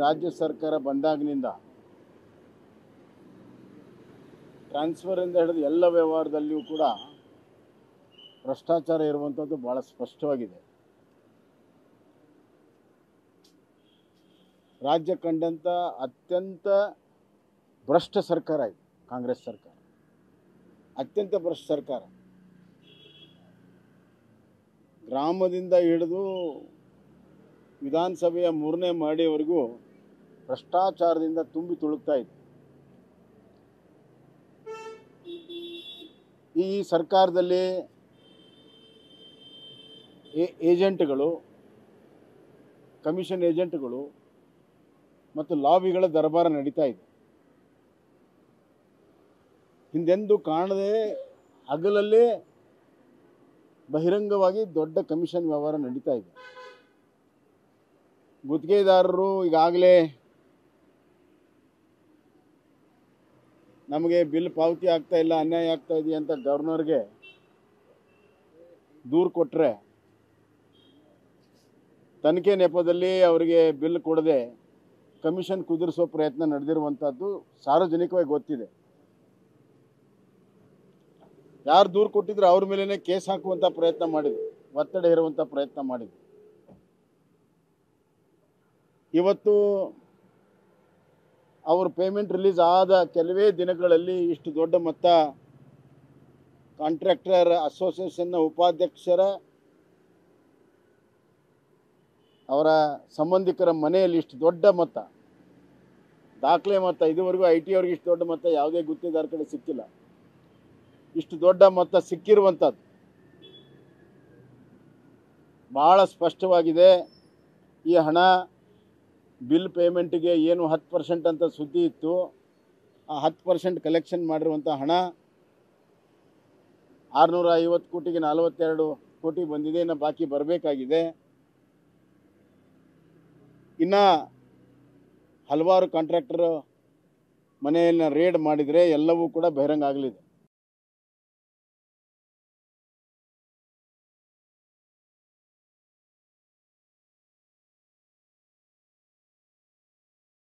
ರಾಜ್ಯ ಸರ್ಕಾರ ಬಂದಾಗಿನಿಂದ ಟ್ರಾನ್ಸ್ಫರಿಂದ ಹಿಡಿದು ಎಲ್ಲ ವ್ಯವಹಾರದಲ್ಲಿಯೂ ಕೂಡ ಭ್ರಷ್ಟಾಚಾರ ಇರುವಂಥದ್ದು ಭಾಳ ಸ್ಪಷ್ಟವಾಗಿದೆ ರಾಜ್ಯ ಕಂಡಂಥ ಅತ್ಯಂತ ಭ್ರಷ್ಟ ಸರ್ಕಾರ ಇದು ಕಾಂಗ್ರೆಸ್ ಸರ್ಕಾರ ಅತ್ಯಂತ ಭ್ರಷ್ಟ ಸರ್ಕಾರ ಗ್ರಾಮದಿಂದ ಹಿಡಿದು ವಿಧಾನಸಭೆಯ ಮೂರನೇ ಮಾಡಿಯವರೆಗೂ ಭ್ರಷ್ಟಾಚಾರದಿಂದ ತುಂಬಿ ತುಳುಕ್ತಾ ಇದೆ ಈ ಸರ್ಕಾರದಲ್ಲಿ ಏ- ಏಜೆಂಟ್ಗಳು ಕಮಿಷನ್ ಏಜೆಂಟ್ಗಳು ಮತ್ತು ಲಾಬಿಗಳ ದರ್ಬಾರ ನಡೀತಾ ಇದೆ ಹಿಂದೆಂದೂ ಕಾಣದೆ ಹಗಲಲ್ಲೇ ಬಹಿರಂಗವಾಗಿ ದೊಡ್ಡ ಕಮಿಷನ್ ವ್ಯವಹಾರ ನಡೀತಾ ಇದೆ ಗುತ್ತಿಗೆದಾರರು ಈಗಾಗಲೇ ನಮಗೆ ಬಿಲ್ ಪಾವತಿ ಆಗ್ತಾ ಇಲ್ಲ ಅನ್ಯಾಯ ಆಗ್ತಾ ಇದೆ ಅಂತ ಗವರ್ನರ್ಗೆ ದೂರು ಕೊಟ್ಟರೆ ತನಿಖೆ ನೆಪದಲ್ಲಿ ಅವರಿಗೆ ಬಿಲ್ ಕೊಡದೆ ಕಮಿಷನ್ ಕುದುರಿಸೋ ಪ್ರಯತ್ನ ನಡೆದಿರುವಂಥದ್ದು ಸಾರ್ವಜನಿಕವಾಗಿ ಗೊತ್ತಿದೆ ಯಾರು ದೂರು ಕೊಟ್ಟಿದ್ರು ಅವ್ರ ಮೇಲೇ ಕೇಸ್ ಹಾಕುವಂಥ ಪ್ರಯತ್ನ ಮಾಡಿದ್ರು ಒತ್ತಡ ಹೇರುವಂಥ ಪ್ರಯತ್ನ ಮಾಡಿದ್ರು ಇವತ್ತು ಅವ್ರ ಪೇಮೆಂಟ್ ರಿಲೀಸ್ ಆದ ಕೆಲವೇ ದಿನಗಳಲ್ಲಿ ಇಷ್ಟು ದೊಡ್ಡ ಮೊತ್ತ ಕಾಂಟ್ರಾಕ್ಟರ್ ಅಸೋಸಿಯೇಷನ್ನ ಉಪಾಧ್ಯಕ್ಷರ ಅವರ ಸಂಬಂಧಿಕರ ಮನೆಯಲ್ಲಿ ಇಷ್ಟು ದೊಡ್ಡ ಮೊತ್ತ ದಾಖಲೆ ಮೊತ್ತ ಇದುವರೆಗೂ ಐ ಟಿ ಅವ್ರಿಗೆ ಇಷ್ಟು ದೊಡ್ಡ ಮೊತ್ತ ಯಾವುದೇ ಗುತ್ತಿಗೆದಾರ ಕಡೆ ಸಿಕ್ಕಿಲ್ಲ ಇಷ್ಟು ದೊಡ್ಡ ಮೊತ್ತ ಸಿಕ್ಕಿರುವಂಥದ್ದು ಭಾಳ ಸ್ಪಷ್ಟವಾಗಿದೆ ಈ ಹಣ ಬಿಲ್ ಪೇಮೆಂಟ್ಗೆ ಏನು ಹತ್ತು ಪರ್ಸೆಂಟ್ ಅಂತ ಸುದ್ದಿ ಇತ್ತು ಆ ಹತ್ತು ಪರ್ಸೆಂಟ್ ಕಲೆಕ್ಷನ್ ಮಾಡಿರುವಂಥ ಹಣ ಆರುನೂರ ಐವತ್ತು ಕೋಟಿಗೆ ನಲವತ್ತೆರಡು ಕೋಟಿ ಬಂದಿದೆ ಇನ್ನು ಬಾಕಿ ಬರಬೇಕಾಗಿದೆ ಇನ್ನು ಹಲವಾರು ಕಾಂಟ್ರಾಕ್ಟರ್ ಮನೆಯನ್ನು ರೇಡ್ ಮಾಡಿದರೆ ಎಲ್ಲವೂ ಕೂಡ ಬಹಿರಂಗ ಆಗಲಿದೆ